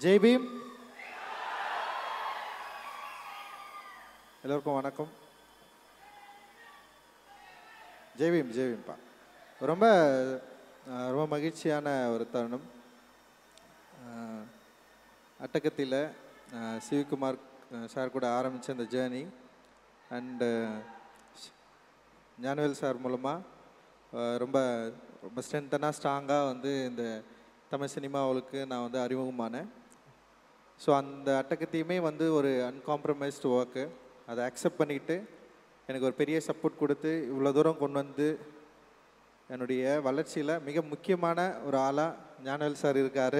Jai beam எல்லோருக்கும் வணக்கம் Jai beam Jai பீம்ப்பா ரொம்ப அஹ், ரொம்ப மகிழ்ச்சியான ஒரு தருணம் அஹ், அட்டகத்தியில் அஹ், சிவகுமார் அஹ், சார் கூட ஆரம்பித்த அந்த ஜேர்னி அண்டு ஞானவேல் சார் மூலமாக ரொம்ப ரொம்ப ஸ்ட்ரென்த்தனாக ஸ்ட்ராங்காக வந்து இந்த தமிழ் சினிமாவுக்கு நான் வந்து அறிமுகமானேன் ஸோ அந்த அட்டகத்தையுமே வந்து ஒரு அன்காம்ப்ரமைஸ்டு ஒர்க்கு அதை அக்செப்ட் பண்ணிக்கிட்டு எனக்கு ஒரு பெரிய சப்போர்ட் கொடுத்து இவ்வளோ தூரம் கொண்டு வந்து என்னுடைய வளர்ச்சியில் மிக முக்கியமான ஒரு ஆளாக ஞானவேல் சார் இருக்கார்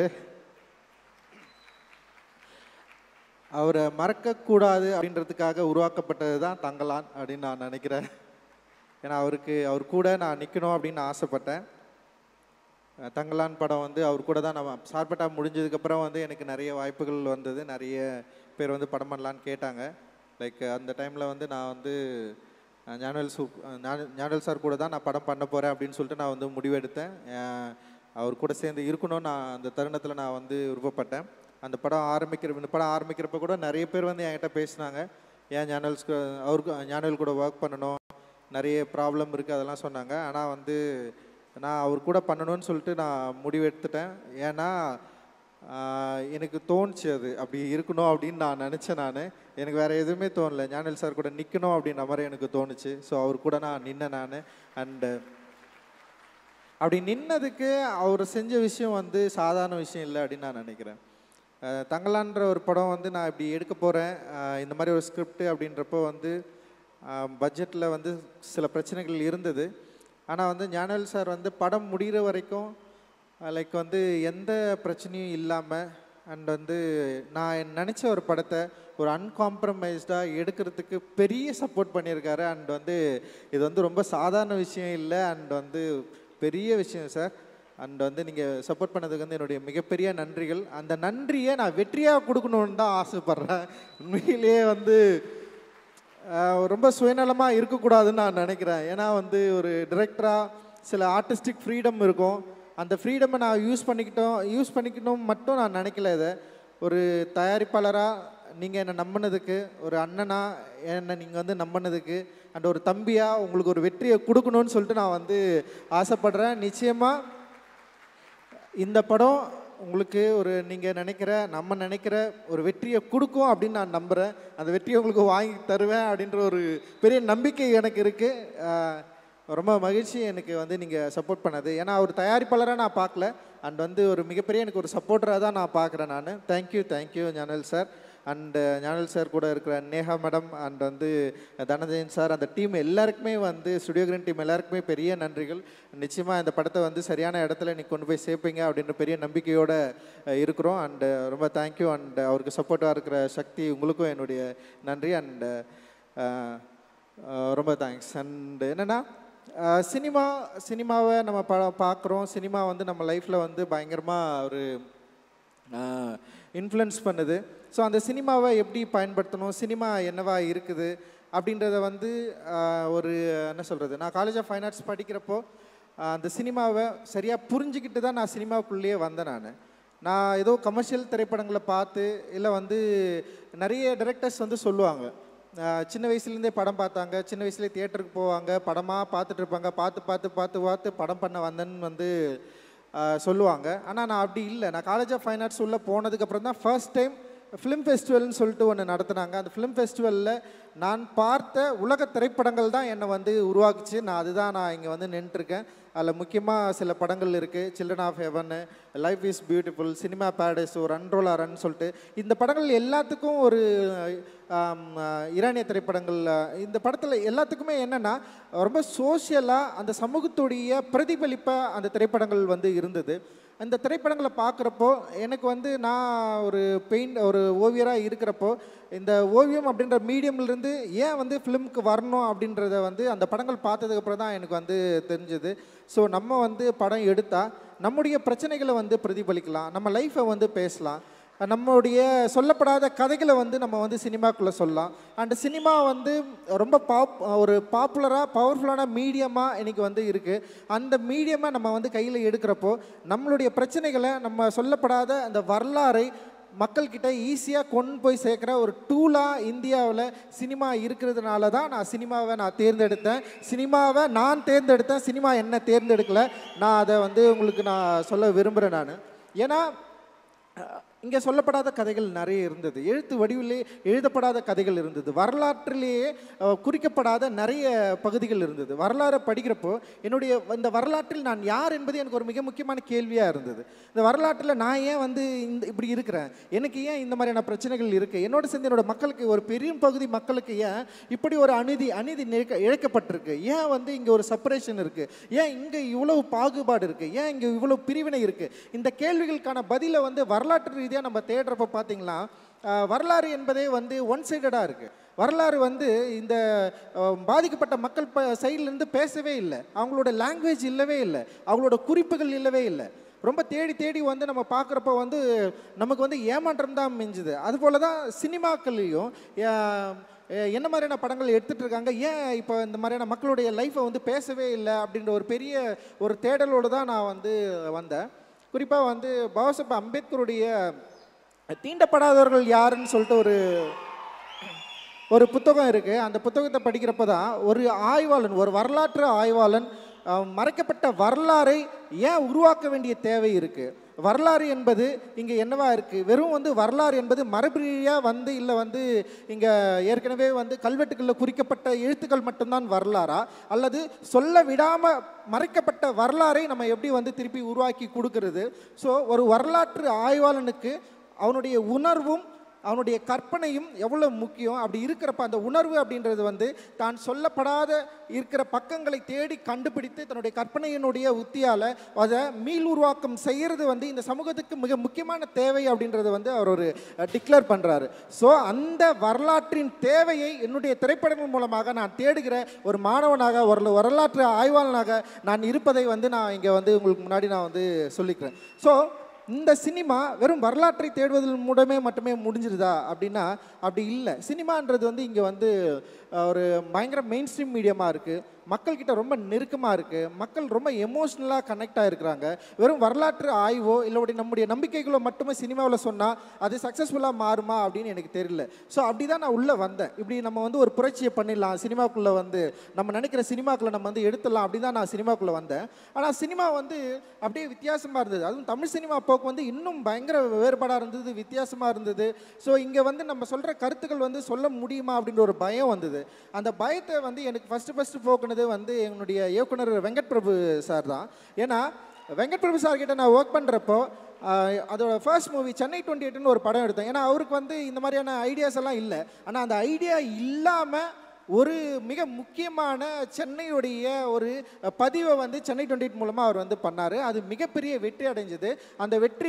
அவரை மறக்கக்கூடாது அப்படின்றதுக்காக உருவாக்கப்பட்டது தான் தங்கலான் அப்படின்னு நான் நினைக்கிறேன் ஏன்னா அவருக்கு அவர் கூட நான் நிற்கணும் அப்படின்னு நான் ஆசைப்பட்டேன் அஹ் தங்கலான் படம் வந்து அவர் கூட தான் நம்ம சார்பட்டா முடிஞ்சதுக்கப்புறம் வந்து எனக்கு நிறைய வாய்ப்புகள் வந்தது நிறைய பேர் வந்து படம் பண்ணலான்னு கேட்டாங்க லைக் அந்த டைமில் வந்து நான் வந்து அஹ் ஞானவேல் சு அஹ் ஞான- ஞானவேல் சார் கூட தான் நான் படம் பண்ண போகிறேன் அப்படின்னு சொல்லிட்டு நான் வந்து முடிவெடுத்தேன் அஹ் அவர் கூட சேர்ந்து இருக்கணும்னு நான் அந்த தருணத்தில் நான் வந்து விருப்பப்பட்டேன் அந்த படம் ஆரம்பிக்கிற இந்த படம் ஆரம்பிக்கிறப்ப கூட நிறைய பேர் வந்து என்கிட்ட பேசினாங்க ஏன் ஞானவேல்ஸ்க்கு அவருக்கு ஞானவேல் கூட ஒர்க் பண்ணணும் நிறைய ப்ராப்ளம் இருக்குது அதெல்லாம் சொன்னாங்க ஆனால் வந்து நான் அவர் கூட பண்ணணும்னு சொல்லிட்டு நான் முடிவெடுத்துட்டேன் ஏன்னா ஆஹ், எனக்கு தோணுச்சு அது அப்படி இருக்கணும் அப்படின்னு நான் நினச்சேன் நான் எனக்கு வேறு எதுவுமே தோணல ஞானல் சார் கூட நிற்கணும் அப்படின்ற மாதிரி எனக்கு தோணுச்சு ஸோ அவர் கூட நான் நின்னேன் நான் அண்டு அப்படி நின்னதுக்கு அவர் செஞ்ச விஷயம் வந்து சாதாரண விஷயம் இல்லை அப்படின்னு நான் நினைக்கிறேன் அஹ் தங்கலான்ற ஒரு படம் வந்து நான் இப்படி எடுக்க போகிறேன் இந்த மாதிரி ஒரு ஸ்கிரிப்ட் அப்படின்றப்போ வந்து பட்ஜெட்டில் வந்து சில பிரச்சனைகள் இருந்தது ஆனால் வந்து ஞானவேல் சார் வந்து படம் முடிகிற வரைக்கும் லைக் வந்து எந்த பிரச்சனையும் இல்லாமல் அண்ட் வந்து நான் நினச்ச ஒரு படத்தை ஒரு அன்காம்ப்ரமைஸ்டாக எடுக்கிறதுக்கு பெரிய சப்போர்ட் பண்ணியிருக்காரு அண்ட் வந்து இது வந்து ரொம்ப சாதாரண விஷயம் இல்லை அண்ட் வந்து பெரிய விஷயம் சார் அண்ட் வந்து நீங்கள் சப்போர்ட் பண்ணதுக்கு வந்து என்னுடைய மிகப்பெரிய நன்றிகள் அந்த நன்றியை நான் வெற்றியாக கொடுக்கணுன்னு தான் ஆசைப்பட்றேன் உண்மையிலேயே வந்து ஆஹ், ரொம்ப சுயநலமாக இருக்கக்கூடாதுன்னு நான் நினைக்கிறேன் ஏன்னா வந்து ஒரு டிரெக்டராக சில ஆர்டிஸ்டிக் ஃப்ரீடம் இருக்கும் அந்த ஃப்ரீடமை நான் யூஸ் பண்ணிக்கிட்டோம் யூஸ் பண்ணிக்கணும் மட்டும் நான் நினைக்கல இதை ஒரு தயாரிப்பாளராக நீங்கள் என்னை நம்பினதுக்கு ஒரு அண்ணனா என்னை நீங்கள் வந்து நம்பினதுக்கு அண்ட் ஒரு தம்பியாக உங்களுக்கு ஒரு வெற்றியை கொடுக்கணும்னு சொல்லிட்டு நான் வந்து ஆசைப்படுறேன் நிச்சயமாக இந்த படம் உங்களுக்கு ஒரு நீங்கள் நினைக்கிற நம்ம நினைக்கிற ஒரு வெற்றியை கொடுக்கும் அப்படின்னு நான் நம்புகிறேன் அந்த வெற்றியை உங்களுக்கு வாங்கி தருவேன் அப்படின்ற ஒரு பெரிய நம்பிக்கை எனக்கு இருக்குது ரொம்ப மகிழ்ச்சி எனக்கு வந்து நீங்கள் சப்போர்ட் பண்ணது ஏன்னா ஒரு தயாரிப்பாளராக நான் பார்க்கல அண்ட் வந்து ஒரு மிகப்பெரிய எனக்கு ஒரு சப்போர்ட்டராக தான் நான் பார்க்குறேன் நான் தேங்க்யூ தேங்க்யூ ஞானல் சார் அண்டு ஞானல் சார் கூட இருக்கிற நேஹா மேடம் அண்ட் வந்து தனஜயன் சார் அந்த டீம் எல்லாருக்குமே வந்து ஸ்டுடியோ கிரீன் டீம் எல்லாருக்குமே பெரிய நன்றிகள் நிச்சயமாக இந்த படத்தை வந்து சரியான இடத்துல நீ கொண்டு போய் சேர்ப்பீங்க அப்படின்ற பெரிய நம்பிக்கையோடு இருக்கிறோம் அண்டு ரொம்ப தேங்க்யூ அண்ட் அவருக்கு சப்போர்ட்டாக இருக்கிற சக்தி உங்களுக்கும் என்னுடைய நன்றி அண்டு ரொம்ப தேங்க்ஸ் அண்ட் என்னென்னா சினிமா சினிமாவை நம்ம ப பார்க்குறோம் சினிமா வந்து நம்ம லைஃப்பில் வந்து பயங்கரமாக ஒரு இன்ஃப்ளூயன்ஸ் பண்ணுது ஸோ அந்த சினிமாவை எப்படி பயன்படுத்தணும் சினிமா என்னவா இருக்குது அப்படின்றத வந்து ஆஹ், ஒரு என்ன சொல்கிறது நான் காலேஜ் ஆஃப் ஃபைன் ஆர்ட்ஸ் படிக்கிறப்போ ஆஹ், அந்த சினிமாவை சரியாக புரிஞ்சுக்கிட்டு தான் நான் சினிமாவுக்குள்ளேயே வந்தேன் நான் நான் ஏதோ கமர்ஷியல் திரைப்படங்களை பார்த்து இல்லை வந்து நிறைய டைரக்டர்ஸ் வந்து சொல்லுவாங்க ஆஹ், சின்ன வயசுலேருந்தே படம் பார்த்தாங்க சின்ன வயசுலேயே தியேட்டருக்கு போவாங்க படமாக பார்த்துட்டு இருப்பாங்க பார்த்து பார்த்து பார்த்து பார்த்து படம் பண்ண வந்தேன்னு வந்து ஆஹ் சொல்லுவாங்க ஆனால் நான் அப்படி இல்லை நான் காலேஜ் ஆஃப் ஃபைன் ஆர்ட்ஸ் உள்ளே போனதுக்கப்புறம் தான் ஃபர்ஸ்ட் டைம் ஃபிலிம் ஃபெஸ்டிவல்னு சொல்லிட்டு ஒன்று நடத்துனாங்க அந்த ஃபிலிம் ஃபெஸ்டிவலில் நான் பார்த்த உலக திரைப்படங்கள் தான் என்னை வந்து உருவாக்குச்சு நான் அதுதான் நான் இங்கே வந்து நின்றுருக்கேன் அதில் முக்கியமாக சில படங்கள் இருக்குது children of heaven life is beautiful cinema paradise ஒரு ரன் ரன் சொல்லிட்டு இந்த படங்கள் எல்லாத்துக்கும் ஒரு ஆம், ஈரானிய திரைப்படங்கள் இந்த படத்தில் எல்லாத்துக்குமே என்னென்னா ரொம்ப சோஷியலாக அந்த சமூகத்துடைய பிரதிபலிப்பாக அந்த திரைப்படங்கள் வந்து இருந்தது அந்த திரைப்படங்களை பார்க்குறப்போ எனக்கு வந்து நான் ஒரு பெயிண்ட் ஒரு ஓவியராக இருக்கிறப்போ இந்த ஓவியம் அப்படின்ற மீடியம்லேருந்து ஏன் வந்து ஃபிலிமுக்கு வரணும் அப்படின்றத வந்து அந்த படங்கள் பார்த்ததுக்கப்புறம் தான் எனக்கு வந்து தெரிஞ்சது ஸோ நம்ம வந்து படம் எடுத்தால் நம்முடைய பிரச்சனைகளை வந்து பிரதிபலிக்கலாம் நம்ம லைஃப்பை வந்து பேசலாம் நம்மளுடைய சொல்லப்படாத கதைகளை வந்து நம்ம வந்து சினிமாக்குள்ளே சொல்லலாம் அண்ட் சினிமா வந்து ரொம்ப பாப் ஒரு பாப்புலராக பவர்ஃபுல்லான மீடியமாக இன்னைக்கு வந்து இருக்குது அந்த மீடியமாக நம்ம வந்து கையில் எடுக்கிறப்போ நம்மளுடைய பிரச்சனைகளை நம்ம சொல்லப்படாத அந்த வரலாறை மக்கள்கிட்ட ஈஸியாக கொண்டு போய் சேர்க்குற ஒரு டூலாக இந்தியாவில் சினிமா இருக்கிறதுனால தான் நான் சினிமாவை நான் தேர்ந்தெடுத்தேன் சினிமாவை நான் தேர்ந்தெடுத்தேன் சினிமா என்ன தேர்ந்தெடுக்கல நான் அதை வந்து உங்களுக்கு நான் சொல்ல விரும்புகிறேன் நான் ஏன்னா இங்கே சொல்லப்படாத கதைகள் நிறைய இருந்தது எழுத்து வடிவிலே எழுதப்படாத கதைகள் இருந்தது வரலாற்றிலேயே அஹ், குறிக்கப்படாத நிறைய பகுதிகள் இருந்தது வரலாறை படிக்கிறப்போ என்னுடைய இந்த வரலாற்றில் நான் யார் என்பது எனக்கு ஒரு மிக முக்கியமான கேள்வியாக இருந்தது இந்த வரலாற்றில் நான் ஏன் வந்து இந்த இப்படி இருக்கிறேன் எனக்கு ஏன் இந்த மாதிரியான பிரச்சனைகள் இருக்குது என்னோட சேர்ந்து என்னோட மக்களுக்கு ஒரு பெரிய பகுதி மக்களுக்கு ஏன் இப்படி ஒரு அநீதி அநீதி நிழக்க- இழைக்கப்பட்டிருக்கு ஏன் வந்து இங்கே ஒரு செப்பரேஷன் இருக்குது ஏன் இங்கே இவ்வளவு பாகுபாடு இருக்குது ஏன் இங்கே இவ்வளவு பிரிவினை இருக்குது இந்த கேள்விகளுக்கான பதிலை வந்து வரலாற்று ரீதியாக நம்ம தேடுறப்ப பார்த்தீங்களா ஆஹ், வரலாறு என்பதே வந்து ஒன் சைடடாக இருக்குது வரலாறு வந்து இந்த ஆஹ், பாதிக்கப்பட்ட மக்கள் ப சைட்லேருந்து பேசவே இல்லை அவங்களோட லாங்குவேஜ் இல்லவே இல்லை அவங்களோட குறிப்புகள் இல்லவே இல்லை ரொம்ப தேடி தேடி வந்து நம்ம பார்க்குறப்ப வந்து நமக்கு வந்து ஏமாற்றம் தான் மிஞ்சுது அதுபோல தான் சினிமாக்கள்லேயும் என்ன மாதிரியான படங்கள் எடுத்துட்டு இருக்காங்க ஏன் இப்போ இந்த மாதிரியான மக்களுடைய லைஃப்பை வந்து பேசவே இல்லை அப்படின்ற ஒரு பெரிய ஒரு தேடலோடு தான் நான் வந்து வந்தேன் குறிப்பாக வந்து பாபாசாஹிப் அம்பேத்கருடைய தீண்டப்படாதவர்கள் யாருன்னு சொல்லிட்டு ஒரு ஒரு புத்தகம் இருக்குது அந்த புத்தகத்தை படிக்கிறப்ப தான் ஒரு ஆய்வாளன் ஒரு வரலாற்று ஆய்வாளன் அஹ், மறைக்கப்பட்ட வரலாறை ஏன் உருவாக்க வேண்டிய தேவை இருக்குது வரலாறு என்பது இங்கே என்னவா இருக்குது வெறும் வந்து வரலாறு என்பது மரபுரியாக வந்து இல்லை வந்து இங்கே ஏற்கனவே வந்து கல்வெட்டுகளில் குறிக்கப்பட்ட எழுத்துக்கள் மட்டும்தான் வரலாறா அல்லது சொல்ல விடாமல் மறைக்கப்பட்ட வரலாறை நம்ம எப்படி வந்து திருப்பி உருவாக்கி கொடுக்கறது ஸோ ஒரு வரலாற்று ஆய்வாளனுக்கு அவனுடைய உணர்வும் அவனுடைய கற்பனையும் எவ்வளோ முக்கியம் அப்படி இருக்கிறப்ப அந்த உணர்வு அப்படின்றது வந்து தான் சொல்லப்படாத இருக்கிற பக்கங்களை தேடி கண்டுபிடித்து தன்னுடைய கற்பனையினுடைய உத்தியால் அதை மீள் உருவாக்கம் செய்கிறது வந்து இந்த சமூகத்துக்கு மிக முக்கியமான தேவை அப்படின்றத வந்து அவர் ஒரு டிக்ளேர் பண்ணுறாரு ஸோ அந்த வரலாற்றின் தேவையை என்னுடைய திரைப்படங்கள் மூலமாக நான் தேடுகிற ஒரு மாணவனாக ஒரு வரலாற்று ஆய்வாளனாக நான் இருப்பதை வந்து நான் இங்கே வந்து உங்களுக்கு முன்னாடி நான் வந்து சொல்லிக்கிறேன் ஸோ இந்த சினிமா வெறும் வரலாற்றை தேடுவதன் மூலமே மட்டுமே முடிஞ்சிருதா அப்படின்னா அப்படி இல்லை சினிமான்றது வந்து இங்கே வந்து அஹ், ஒரு பயங்கர மெயின் ஸ்ட்ரீம் மீடியமாக இருக்குது மக்கள்கிட்ட ரொம்ப நெருக்கமாக இருக்குது மக்கள் ரொம்ப எமோஷ்னலாக கனெக்ட் ஆகிருக்கிறாங்க வெறும் வரலாற்று ஆய்வோ இல்லை நம்முடைய நம்பிக்கைகளோ மட்டுமே சினிமாவில் சொன்னால் அது சக்ஸஸ்ஃபுல்லாக மாறுமா அப்படின்னு எனக்கு தெரியல ஸோ அப்படி தான் நான் உள்ளே வந்தேன் இப்படி நம்ம வந்து ஒரு புரட்சியை பண்ணிடலாம் சினிமாக்குள்ளே வந்து நம்ம நினைக்கிற சினிமாக்குள்ளே நம்ம வந்து எடுத்துடலாம் அப்படி தான் நான் சினிமாக்குள்ளே வந்தேன் ஆனால் சினிமா வந்து அப்படியே வித்தியாசமாக இருந்தது அதுவும் தமிழ் சினிமா போக்கு வந்து இன்னும் பயங்கர வேறுபாடாக இருந்தது வித்தியாசமாக இருந்தது ஸோ இங்கே வந்து நம்ம சொல்கிற கருத்துக்கள் வந்து சொல்ல முடியுமா அப்படின்ற ஒரு பயம் வந்தது அந்த பயத்தை வந்து எனக்கு ஃபஸ்ட்டு ஃபஸ்ட்டு போக்குனது வந்து என்னுடைய இயக்குனர் வெங்கட் பிரபு சார் தான் ஏன்னா வெங்கட் பிரபு சார் கிட்ட நான் ஒர்க் பண்ணுறப்போ அதோட ஃபர்ஸ்ட் மூவி சென்னை டுவெண்ட்டி எயிட்னு ஒரு படம் எடுத்தேன் ஏன்னா அவருக்கு வந்து இந்த மாதிரியான ஐடியாஸ் எல்லாம் இல்லை ஆனால் அந்த ஐடியா இல்லாமல் ஒரு மிக முக்கியமான சென்னையுடைய ஒரு பதிவை வந்து சென்னை டுவெண்ட்டி எயிட் மூலமாக அவர் வந்து பண்ணார் அது மிகப்பெரிய வெற்றி அடைஞ்சது அந்த வெற்றி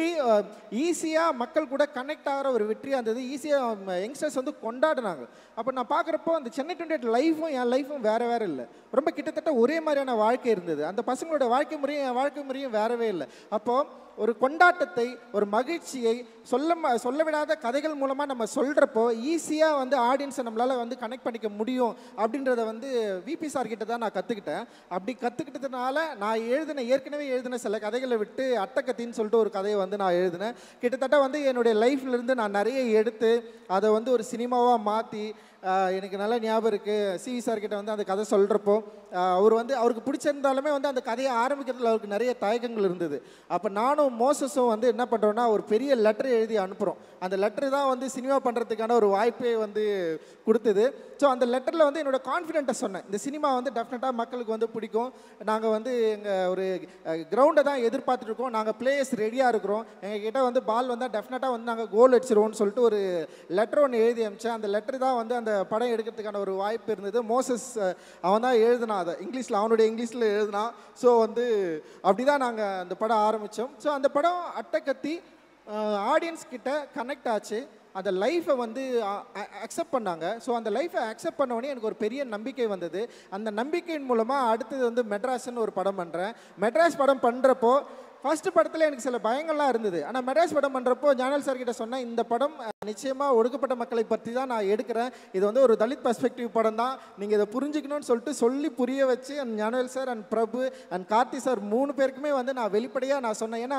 ஈஸியாக மக்கள் கூட கனெக்ட் ஆகிற ஒரு வெற்றியாக இருந்தது ஈஸியாக யங்ஸ்டர்ஸ் வந்து கொண்டாடினாங்க அப்போ நான் பார்க்குறப்போ அந்த சென்னை டுவெண்ட்டி எயிட் லைஃபும் என் லைஃபும் வேறு வேறு இல்லை ரொம்ப கிட்டத்தட்ட ஒரே மாதிரியான வாழ்க்கை இருந்தது அந்த பசங்களோட வாழ்க்கை முறையும் என் வாழ்க்கை முறையும் வேறவே இல்லை அப்போது ஒரு கொண்டாட்டத்தை ஒரு மகிழ்ச்சியை சொல்ல ம- சொல்ல விடாத கதைகள் மூலமாக நம்ம சொல்கிறப்போ ஈஸியாக வந்து ஆடியன்ஸை நம்மளால் வந்து கனெக்ட் பண்ணிக்க முடியும் அப்படின்றத வந்து விபி சார் கிட்ட தான் நான் கற்றுக்கிட்டேன் அப்படி கற்றுக்கிட்டதுனால நான் எழுதின ஏற்கனவே எழுதின சில கதைகளை விட்டு அட்டக்கத்தின்னு சொல்லிட்டு ஒரு கதையை வந்து நான் எழுதினேன் கிட்டத்தட்ட வந்து என்னுடைய லைஃப்லேருந்து நான் நிறைய எடுத்து அதை வந்து ஒரு சினிமாவாக மாற்றி எனக்கு நல்ல ஞாபகம் இருக்குது சிவி சார் கிட்ட வந்து அந்த கதை சொல்கிறப்போ அவர் வந்து அவருக்கு பிடிச்சிருந்தாலுமே வந்து அந்த கதையை ஆரம்பிக்கிறதுல அவருக்கு நிறைய தயக்கங்கள் இருந்தது அப்போ நானும் மோசஸும் வந்து என்ன பண்ணுறோன்னா ஒரு பெரிய லெட்டர் எழுதி அனுப்புகிறோம் அந்த லெட்டர் தான் வந்து சினிமா பண்ணுறதுக்கான ஒரு வாய்ப்பே வந்து கொடுத்தது ஸோ அந்த லெட்டரில் வந்து என்னோட கான்ஃபிடென்ட்டை சொன்னேன் இந்த சினிமா வந்து டெஃபினட்டாக மக்களுக்கு வந்து பிடிக்கும் நாங்கள் வந்து எங்கள் ஒரு கிரவுண்டை தான் எதிர்பார்த்துட்டு இருக்கோம் நாங்கள் பிளேயர்ஸ் ரெடியாக இருக்கிறோம் எங்கள் கிட்ட வந்து பால் வந்தால் டெஃபினட்டாக வந்து நாங்கள் கோல் அடிச்சிருவோம்னு சொல்லிட்டு ஒரு லெட்டர் ஒன்று எழுதி அமிச்சேன் அந்த லெட்டர் தான் வந்து அந்த படம் எடுக்கிறதுக்கான ஒரு வாய்ப்பு இருந்தது மோசஸ் அஹ், அவன் தான் எழுதினான் அதை இங்கிலீஷில் அவனுடைய இங்கிலீஷில் எழுதினான் ஸோ வந்து அப்படி தான் நாங்கள் அந்த படம் ஆரம்பித்தோம் ஸோ அந்த படம் அட்டைக்கத்தி ஆடியன்ஸ் கிட்ட கனெக்ட் ஆச்சு அந்த லைஃப்பை வந்து அக்செப்ட் பண்ணாங்க ஸோ அந்த லைஃப்பை அக்செப்ட் பண்ண உடனே எனக்கு ஒரு பெரிய நம்பிக்கை வந்தது அந்த நம்பிக்கையின் மூலமாக அடுத்தது வந்து மெட்ராஸ்ன்னு ஒரு படம் பண்ணுறேன் மெட்ராஸ் படம் பண்ணுறப்போ ஃபர்ஸ்ட் படத்தில் எனக்கு சில பயங்கள்லாம் இருந்தது ஆனால் மெட்ராஸ் படம் பண்ணுறப்போ ஜானல் சார் கிட்ட சொன்னேன் இந்த படம் நிச்சயமாக ஒடுக்கப்பட்ட மக்களை பற்றி தான் நான் எடுக்கிறேன் இது வந்து ஒரு தலித் பர்ஸ்பெக்டிவ் படம் தான் நீங்கள் இதை புரிஞ்சுக்கணும்னு சொல்லிட்டு சொல்லி புரிய வச்சு and Gnanavel sir and Prabhu and Karthi sir மூணு பேருக்குமே வந்து நான் வெளிப்படையாக நான் சொன்னேன் ஏன்னா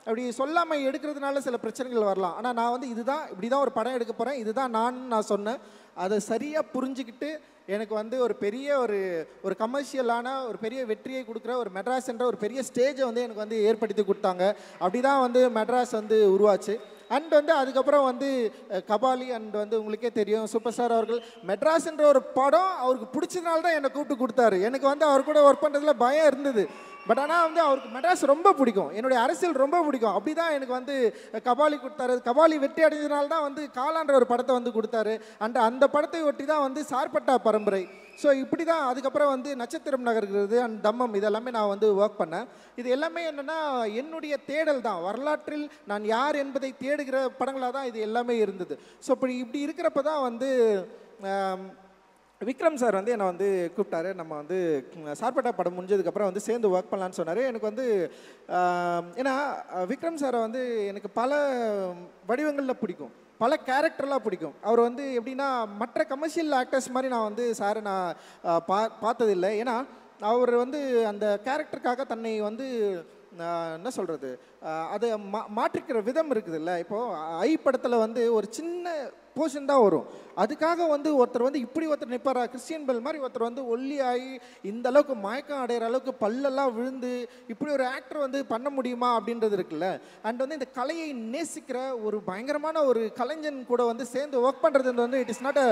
அப்படி சொல்லாமல் எடுக்கிறதுனால சில பிரச்சனைகள் வரலாம் ஆனால் நான் வந்து இதுதான் இப்படி தான் ஒரு படம் எடுக்க போகிறேன் இதுதான் நான் நான் சொன்னேன் அதை சரியாக புரிஞ்சுக்கிட்டு எனக்கு வந்து ஒரு பெரிய ஒரு ஒரு கமர்ஷியலான ஒரு பெரிய வெற்றியை கொடுக்குற ஒரு மெட்ராஸ் என்ற ஒரு பெரிய ஸ்டேஜை வந்து எனக்கு வந்து ஏற்படுத்தி கொடுத்தாங்க அப்படி தான் வந்து மெட்ராஸ் வந்து உருவாச்சு அண்ட் வந்து அதுக்கப்புறம் வந்து அஹ், கபாலி அண்ட் வந்து உங்களுக்கே தெரியும் சூப்பர் ஸ்டார் அவர்கள் மெட்ராஸ்ன்ற ஒரு படம் அவருக்கு பிடிச்சதுனால தான் என்னை கூப்பிட்டு கொடுத்தாரு எனக்கு வந்து அவர் கூட ஒர்க் பண்ணுறதுல பயம் இருந்தது பட் ஆனால் வந்து அவருக்கு மெட்ராஸ் ரொம்ப பிடிக்கும் என்னுடைய அரசியல் ரொம்ப பிடிக்கும் அப்படி தான் எனக்கு வந்து கபாலி கொடுத்தாரு கபாலி வெற்றி அடைஞ்சதுனால தான் வந்து காலான்ற ஒரு படத்தை வந்து கொடுத்தாரு அண்ட் அந்த படத்தை ஒட்டி தான் வந்து சார்பட்டா பரம்பரை ஸோ இப்படி தான் அதுக்கப்புறம் வந்து நட்சத்திரம் நகர்கிறது அண்ட் தம்மம் இதெல்லாமே நான் வந்து ஒர்க் பண்ணேன் இது எல்லாமே என்னென்னா என்னுடைய தேடல் தான் வரலாற்றில் நான் யார் என்பதை தேடுகிற படங்களாக தான் இது எல்லாமே இருந்தது ஸோ இப்படி இப்படி இருக்கிறப்ப தான் வந்து ஆம், விக்ரம் சார் வந்து என்னை வந்து கூப்பிட்டாரு நம்ம வந்து ம், சார்பட்டா படம் முடிஞ்சதுக்கப்புறம் வந்து சேர்ந்து ஒர்க் பண்ணலான்னு சொன்னார் எனக்கு வந்து ஆம், ஏன்னா அஹ், விக்ரம் சாரை வந்து எனக்கு பல வடிவங்களில் பிடிக்கும் பல கேரக்டர்லாம் பிடிக்கும் அவர் வந்து எப்படின்னா மற்ற கமர்ஷியல் ஆக்டர்ஸ் மாதிரி நான் வந்து சாரை நான் அஹ், பா பார்த்ததில்லை ஏன்னா அவர் வந்து அந்த கேரக்டருக்காக தன்னை வந்து நான் என்ன சொல்கிறது அதை மா மாற்றிக்கிற விதம் இருக்குதுல்ல இப்போது ஐ படத்தில் வந்து ஒரு சின்ன போர்ஷன் தான் வரும் அதுக்காக வந்து ஒருத்தர் வந்து இப்படி ஒருத்தர் நிற்பாரா கிறிஸ்டியன் பெல் மாதிரி ஒருத்தர் வந்து ஒல்லி ஆகி இந்த அளவுக்கு மயக்கம் அடைகிற அளவுக்கு பல்லெல்லாம் விழுந்து இப்படி ஒரு ஆக்டர் வந்து பண்ண முடியுமா அப்படின்றது இருக்குல்ல அண்ட் வந்து இந்த கலையை நேசிக்கிற ஒரு பயங்கரமான ஒரு கலைஞன் கூட வந்து சேர்ந்து ஒர்க் பண்ணுறது வந்து இட் இஸ் நாட் அ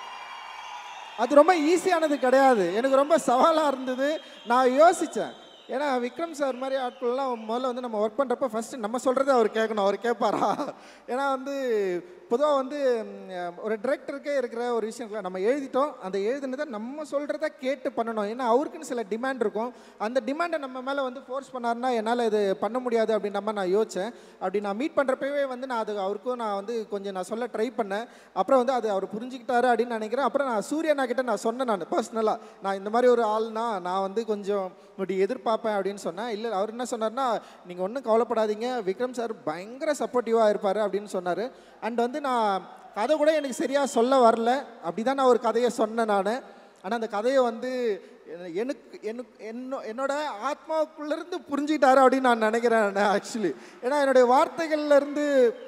அது ரொம்ப ஈஸியானது கிடையாது எனக்கு ரொம்ப சவாலாக இருந்தது நான் யோசித்தேன் ஏன்னா விக்ரம் சார் மாதிரி ஆட்கள்லாம் முதல்ல வந்து நம்ம ஒர்க் பண்ணுறப்ப ஃபஸ்ட்டு நம்ம சொல்கிறத அவர் கேட்கணும் அவர் கேட்பாரா ஏன்னா வந்து பொதுவாக வந்து ம், ஒரு டிரெக்டருக்கே இருக்கிற ஒரு விஷயம் இருக்குல்ல, நம்ம எழுதிட்டோம் அந்த எழுதுனதை நம்ம சொல்கிறத கேட்டு பண்ணணும் ஏன்னா அவருக்குன்னு சில டிமாண்ட் இருக்கும் அந்த டிமாண்டை நம்ம மேலே வந்து ஃபோர்ஸ் பண்ணாருன்னா என்னால் இது பண்ண முடியாது அப்படின்ற மாதிரி நான் யோசித்தேன் அப்படி நான் மீட் பண்ணுறப்பவே வந்து நான் அது அவருக்கும் நான் வந்து கொஞ்சம் நான் சொல்ல ட்ரை பண்ணேன் அப்புறம் வந்து அது அவர் புரிஞ்சுக்கிட்டாரு அப்படின்னு நினைக்கிறேன் அப்புறம் நான் சூர்யனா கிட்ட நான் சொன்னேன் நான் பர்சனலாக நான் இந்த மாதிரி ஒரு ஆள்னா நான் வந்து கொஞ்சம் இப்படி எதிர்பார்ப்பேன் அப்படின்னு சொன்னேன் இல்லை அவர் என்ன சொன்னார்னா நீங்கள் ஒன்றும் கவலைப்படாதீங்க விக்ரம் சார் பயங்கர சப்போர்ட்டிவாக இருப்பார் அப்படின்னு சொன்னார் அண்ட் வந்து நான் கதை கூட எனக்கு சரியாக சொல்ல வரல அப்படி தான் நான் ஒரு கதையை சொன்னேன் நான் ஆனால் அந்த கதையை வந்து என- எனக்கு எனக்கு என்னோ என்னோட ஆத்மாவுக்குள்ளேருந்து புரிஞ்சுக்கிட்டாரு அப்படின்னு நான் நினைக்கிறேன் ஆக்சுவலி ஏன்னா என்னுடைய வார்த்தைகள்ல இருந்து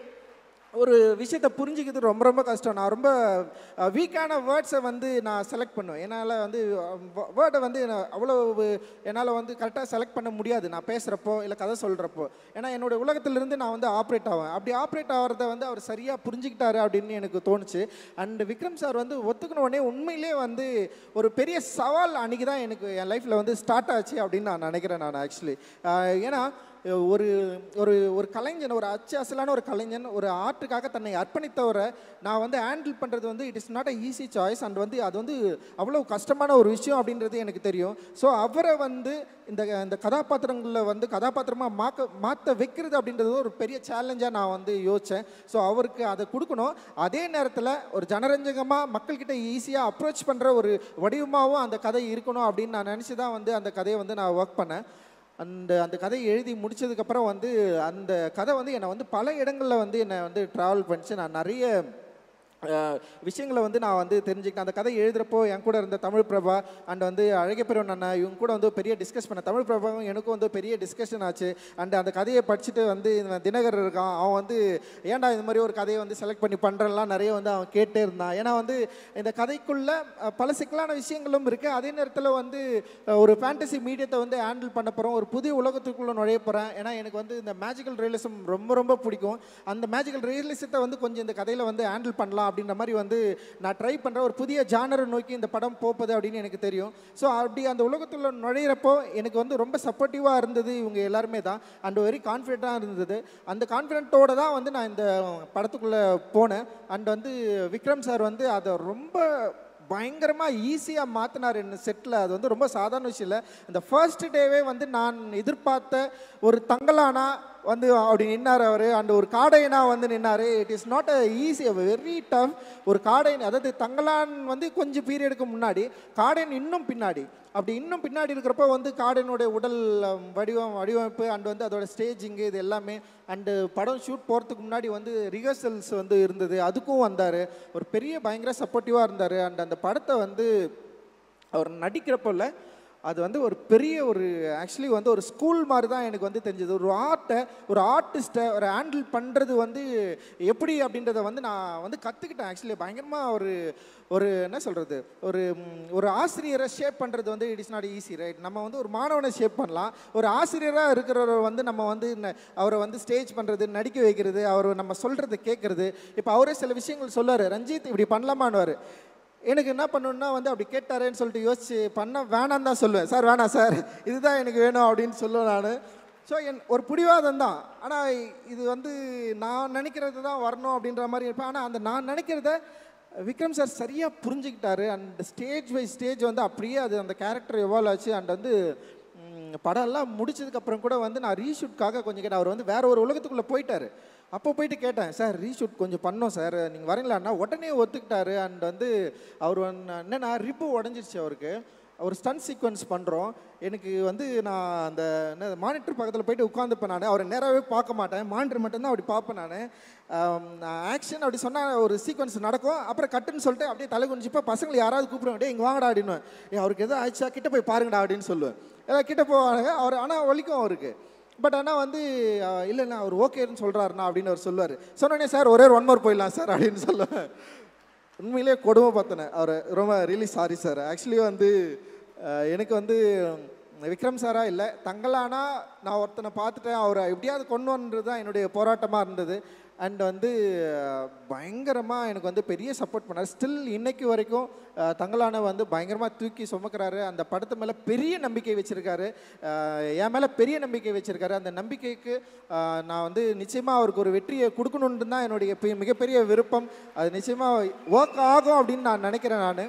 ஒரு விஷயத்தை புரிஞ்சுக்கிறது ரொம்ப ரொம்ப கஷ்டம் நான் ரொம்ப வீக்கான வேர்ட்ஸை வந்து நான் செலக்ட் பண்ணுவேன் என்னால் வந்து வேர்டை வந்து நான் அவ்வளோ என்னால் வந்து கரெக்டாக செலக்ட் பண்ண முடியாது நான் பேசுகிறப்போ இல்லை கதை சொல்கிறப்போ ஏன்னா என்னுடைய உலகத்திலிருந்து நான் வந்து ஆப்ரேட் ஆவேன் அப்படி ஆப்ரேட் ஆகிறத வந்து அவர் சரியாக புரிஞ்சுக்கிட்டாரு அப்படின்னு எனக்கு தோணுச்சு அண்ட் விக்ரம் சார் வந்து ஒத்துக்கின உடனே உண்மையிலே வந்து ஒரு பெரிய சவால் அன்றைக்கி தான் எனக்கு என் லைஃப்பில் வந்து ஸ்டார்ட் ஆச்சு அப்படின்னு நான் நினைக்கிறேன் நான் ஆக்சுவலி ஏன்னா ஒரு ஒரு ஒரு கலைஞன் ஒரு அச்சு அசலான ஒரு கலைஞன் ஒரு ஆர்ட்டுக்காக தன்னை அர்ப்பணித்தவரை நான் வந்து ஹேண்டில் பண்ணுறது வந்து it is not a easy choice and வந்து அது வந்து அவ்வளோ கஷ்டமான ஒரு விஷயம் அப்படின்றது எனக்கு தெரியும் ஸோ அவரை வந்து இந்த இந்த கதாபாத்திரங்களில் வந்து கதாபாத்திரமாக மாக்க மாற்ற வைக்கிறது அப்படின்றது ஒரு பெரிய சேலஞ்சாக நான் வந்து யோசித்தேன் ஸோ அவருக்கு அதை கொடுக்கணும் அதே நேரத்தில் ஒரு ஜனரஞ்சகமாக மக்கள்கிட்ட ஈஸியாக அப்ரோச் பண்ணுற ஒரு வடிவமாகவும் அந்த கதை இருக்கணும் அப்படின்னு நான் நினச்சி தான் வந்து அந்த கதையை வந்து நான் ஒர்க் பண்ணேன் அந்த அந்த கதையை எழுதி முடிச்சதுக்கப்புறம் வந்து அந்த கதை வந்து என்னை வந்து பல இடங்களில் வந்து என்னை வந்து ட்ராவல் பண்ணிச்சு நான் நிறைய அஹ், விஷயங்களை வந்து நான் வந்து தெரிஞ்சுக்கிட்டேன் அந்த கதை எழுதுறப்போ என் கூட இருந்த தமிழ் பிரபா அண்ட் வந்து அழகிய பெருவன் அண்ணா இவங்க கூட வந்து பெரிய டிஸ்கஸ் பண்ண தமிழ் பிரபாவும் எனக்கும் வந்து பெரிய டிஸ்கஷன் ஆச்சு அண்ட் அந்த கதையை படிச்சுட்டு வந்து இவன் தினகர் இருக்கான் அவன் வந்து ஏன்டா இந்த மாதிரி ஒரு கதையை வந்து செலக்ட் பண்ணி பண்ணுறலாம் நிறைய வந்து அவன் கேட்டே இருந்தான் ஏன்னா வந்து இந்த கதைக்குள்ள அஹ், பல சிக்கலான விஷயங்களும் இருக்குது அதே நேரத்தில் வந்து அஹ், ஒரு ஃபேண்டசி மீடியத்தை வந்து ஹேண்டில் பண்ண போகிறோம் ஒரு புதிய உலகத்துக்குள்ளே நுழைய போகிறேன் ஏன்னா எனக்கு வந்து இந்த மேஜிக்கல் ரியலிசம் ரொம்ப ரொம்ப பிடிக்கும் அந்த மேஜிக்கல் ரியலிசத்தை வந்து கொஞ்சம் இந்த கதையில் வந்து ஹேண்டில் பண்ணலாம் அப்படின்ற மாதிரி வந்து நான் ட்ரை பண்ணுறேன் ஒரு புதிய ஜானரை நோக்கி இந்த படம் போகுது அப்படின்னு எனக்கு தெரியும் ஸோ அப்படி அந்த உலகத்துள்ள நுழையிறப்போ எனக்கு வந்து ரொம்ப சப்போர்ட்டிவாக இருந்தது இவங்க எல்லாருமே தான் அண்ட் வெரி கான்ஃபிடென்ட்டாக இருந்தது அந்த கான்ஃபிடென்ட்டோட தான் வந்து நான் இந்த படத்துக்குள்ளே போனேன் அண்ட் வந்து விக்ரம் சார் வந்து அதை ரொம்ப பயங்கரமாக ஈஸியாக மாற்றினார் என்ன செட்டில் அது வந்து ரொம்ப சாதாரண விஷயம் இல்லை இந்த ஃபர்ஸ்ட் டேவே வந்து நான் எதிர்பார்த்த ஒரு தங்கலானா வந்து அப்படி நின்னார் அவர் அண்ட் ஒரு காடையனா வந்து நின்னார் it is not a easy very tough ஒரு காடையன் அதாவது தங்கலான் வந்து கொஞ்சம் பீரியடுக்கு முன்னாடி காடையன் இன்னும் பின்னாடி அப்படி இன்னும் பின்னாடி இருக்கிறப்போ வந்து காடையனுடைய உடல் அம், வடிவம் வடிவமைப்பு அண்ட் வந்து அதோட ஸ்டேஜிங்கு இது எல்லாமே அண்டு படம் ஷூட் போகிறதுக்கு முன்னாடி வந்து ரிஹர்சல்ஸ் வந்து இருந்தது அதுக்கும் வந்தார் ஒரு பெரிய பயங்கர சப்போர்ட்டிவாக இருந்தார் அண்ட் அந்த படத்தை வந்து அவர் நடிக்கிறப்போ இல்லை அது வந்து ஒரு பெரிய ஒரு ஆக்சுவலி வந்து ஒரு ஸ்கூல் மாதிரி தான் எனக்கு வந்து தெரிஞ்சது ஒரு ஆர்ட்டை ஒரு ஆர்டிஸ்ட்டை ஒரு ஹேண்டில் பண்ணுறது வந்து எப்படி அப்படின்றத வந்து நான் வந்து கற்றுக்கிட்டேன் ஆக்சுவலி பயங்கரமாக ஒரு ஒரு என்ன சொல்கிறது ஒரு ம், ஒரு ஆசிரியரை ஷேப் பண்ணுறது வந்து it is not easy right நம்ம வந்து ஒரு மாணவனை ஷேப் பண்ணலாம் ஒரு ஆசிரியராக இருக்கிறவரை வந்து நம்ம வந்து ந- அவரை வந்து ஸ்டேஜ் பண்ணுறது நடிக்க வைக்கிறது அவர் நம்ம சொல்கிறத கேட்குறது இப்போ அவரே சில விஷயங்கள் சொல்லுவார் ரஞ்சித் இப்படி பண்ணலாமான்னுவார் எனக்கு என்ன பண்ணணும்னா வந்து அப்படி கேட்டாரேன்னு சொல்லிட்டு யோசிச்சு பண்ண வேணாம் தான் சொல்லுவேன் சார் வேணாம் சார் இதுதான் எனக்கு வேணும் அப்படின்னு சொல்லுவேன் நான் ஸோ என் ஒரு பிடிவாதம் தான் ஆனால் இது வந்து நான் நினைக்கிறது தான் வரணும் அப்படின்ற மாதிரி இருப்பேன் ஆனால் அந்த நான் நினைக்கிறத விக்ரம் சார் சரியாக புரிஞ்சுக்கிட்டாரு அண்ட் ஸ்டேஜ் பை ஸ்டேஜ் வந்து அப்படியே அது அந்த கேரக்டர் எவால்வ் ஆச்சு அண்ட் வந்து ம், படம் எல்லாம் முடிச்சதுக்கப்புறம் கூட வந்து நான் ரீஷூட்காக கொஞ்சம் கேட்டேன் அவர் வந்து வேற ஒரு உலகத்துக்குள்ளே போயிட்டாரு அப்போ போயிட்டு கேட்டேன் சார் ரீஷூட் கொஞ்சம் பண்ணோம் சார் நீங்கள் வரீங்களான்னா உடனே ஒத்துக்கிட்டாரு அண்ட் வந்து அவர் வந்து என்னன்னா ரிப்பு உடஞ்சிருச்சு அவருக்கு ஒரு ஸ்டன் சீக்வன்ஸ் பண்ணுறோம் எனக்கு வந்து நான் அந்த என்ன மானிட்டர் பக்கத்தில் போயிட்டு உட்காந்துப்பேன் நான் அவரை நேராகவே பார்க்க மாட்டேன் மானிட்டர் மட்டும்தான் அப்படி பார்ப்பேன் நான் ஆக்ஷன் அப்படி சொன்னால் ஒரு சீக்வன்ஸ் நடக்கும் அப்புறம் கட்டுன்னு சொல்லிட்டு அப்படியே தலை குனிஞ்சிப்போ பசங்களை யாராவது கூப்பிடுவாங்க டேய் இங்கே வாங்கடா அப்படின்னு ஏ அவருக்கு எதுவும் ஆயிடுச்சா கிட்ட போய் பாருங்கடா அப்படின்னு சொல்லுவேன் எல்லாம் கிட்ட போவாங்க அவர் ஆனால் வலிக்கும் அவருக்கு பட் ஆனால் வந்து அஹ், இல்லை இல்லை அவர் ஓகேன்னு சொல்கிறாருண்ணா அப்படின்னு அவர் சொல்லுவார் சொன்னோடனே சார் ஒரே ஒன் மோர் போயிடலாம் சார் அப்படின்னு சொல்லுவேன் உண்மையிலே கொடுமை பார்த்தனேன் அவர் ரொம்ப ரியலி சாரி சார் ஆக்சுவலி வந்து அஹ், எனக்கு வந்து விக்ரம் சாரா இல்லை தங்களானா நான் ஒருத்தனை பார்த்துட்டேன் அவரை எப்படியாவது கொண்டு வந்தது தான் என்னுடைய போராட்டமாக இருந்தது அண்ட் வந்து பயங்கரமாக எனக்கு வந்து பெரிய சப்போர்ட் பண்ணார் ஸ்டில் இன்னைக்கு வரைக்கும் அஹ், தங்கலான வந்து பயங்கரமாக தூக்கி சுமக்கிறாரு அந்த படத்து மேலே பெரிய நம்பிக்கை வச்சுருக்காரு என் மேலே பெரிய நம்பிக்கை வச்சுருக்காரு அந்த நம்பிக்கைக்கு அஹ், நான் வந்து நிச்சயமாக அவருக்கு ஒரு வெற்றியை கொடுக்கணுன்றது தான் என்னுடைய பெ- மிகப்பெரிய விருப்பம் அது நிச்சயமாக ஒர்க் ஆகும் அப்படின்னு நான் நினைக்கிறேன் நான்